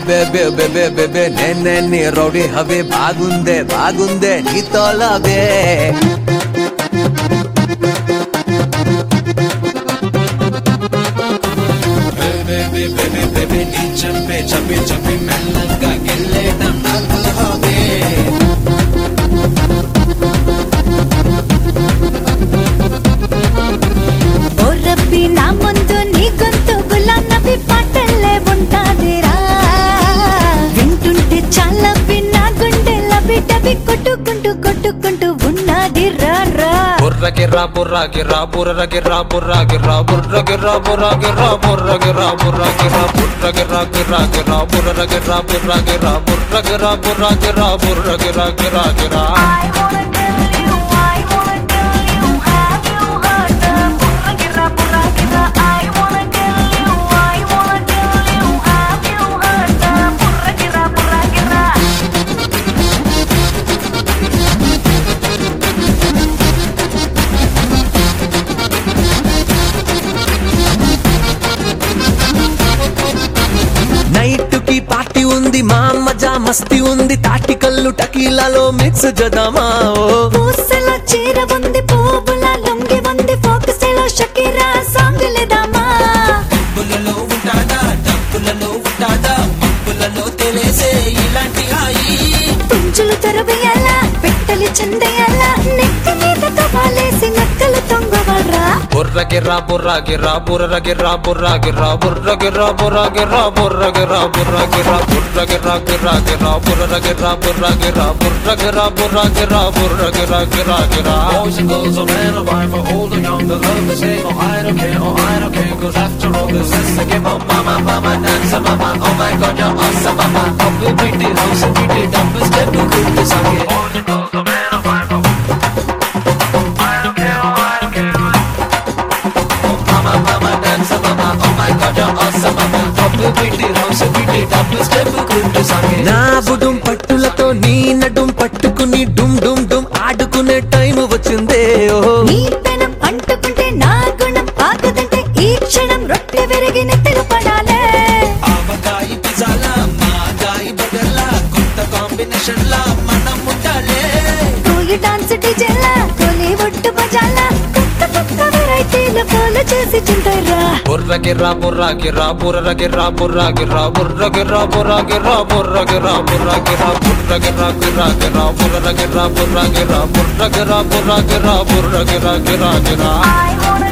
బేబే బేబే బే బే నేనే నీ రౌడీ హవే బాగుందే బాగుందే నీతో లవే బేబే బేబే బేబే నీ చంపే చంపి చంపి మెల్లగా గెల్లేటం నాకు హవే ఓ రబ్బీ నా ముందు నీ గొంతు గులాం నబీ పాటల్లే ఉంటాదిరా వింటుంటే చాలా నా గుండె లబి డబి కొట్టుకుంటూ కొట్టుకుంటూ ఉన్నది రా రా బుర్ర గిర్రా బుర్ర గిర్రా బుర్ర గిర్రా బుర్ర గిర్రా బుర్ర గిర్రా బుర్ర గిర్రా బుర్ర గిర్రా బుర్ర గిర్రా బుర్ర గిర్రా గిర్రా గిర్రా బుర్ర గిర్రా బుర్ర గిర్రా బుర్ర గిర్రా బుర్ర గిర్రా బుర్ర గిర్రా గిర్రా గిర్రా నైట్ కి పార్టీ ఉంది మా మజా మస్తి ఉంది తాటి కల్లు టకీలాలో మిక్స్ జదామా ఓ పూసల చీర ఉంది పువ్వుల లొంగి ఉంది ఫోకస్లో షకీరా సాంగ్ లేదామా డబ్బులలో ఉంటాడా డబ్బులలో ఉంటాడా పప్పులలో తెలిసే ఇలాంటి హాయి పుంజులు తొరవేయాలా పెట్టలు చెందేయాలా నెక్క మీద కవాలేసి నక్కలు తొంగవరా బుర్ర గిర్రా బుర్ర గిర్రా బుర్ర గిర్రా బుర్ర గిర్రా బుర్ర గిర్రా బుర్ర గిర్రా బుర్ర గిర్రా బుర్ర గిర్రా బుర్ర గిర్రా గిర్రా గిర్రా బుర్ర గిర్రా బుర్ర గిర్రా బుర్ర గిర్రా బుర్ర గిర్రా బుర్ర గిర్రా గిర్రా గిర్రా Boys and girls, are men or wife, for old or young, the love the same. Oh, I don't care, oh, I don't care, cause after all this is the game. Oh, mama, mama, dance, mama, oh my god, you're awesome, mama. Up with pretty house and pretty dumb, is step to good, this I get. Boys and girls, are men or wife, oh, I don't care, oh, I don't care, Oh, mama, mama, dance, mama, oh my god, you're awesome, mama. Up with pretty house and pretty dumb, is step to good, this I get. నా బుడుం పట్టులతో నీ నడుం పట్టుకుని డుమ్ డుమ్ డుమ్ ఆడుకునే time వచ్చిందే ఓ నీ పెనం అంటుకుంటే నా గుణం ఆగదంటే ఈ క్షణం రొట్టె విరిగి నెత్తిన పడాలే ఆవకాయి పిజ్జాలా మాగాయి బర్గర్లా కొత్త కాంబినేషన్ లా మనం ఉండాలే కోయి డాన్స్ డిజేలా కోలి ఒట్టు బజాలా కొత్త కొత్త వెరైటీలు ఫాలో చేసి చింతరా బుర్ర గిర్రా బుర్ర గిర్రా బుర్ర గిర్రా బుర్ర గిర్రా బుర్ర గిర్రా బుర్ర గిర్రా బుర్ర గిర్రా బుర్ర గిర్రా బుర్ర గిర్రా గిర్రా గిర్రా బుర్ర గిర్రా బుర్ర గిర్రా బుర్ర గిర్రా బుర్ర గిర్రా బుర్ర గిర్రా గిర్రా గిర్రా I wanna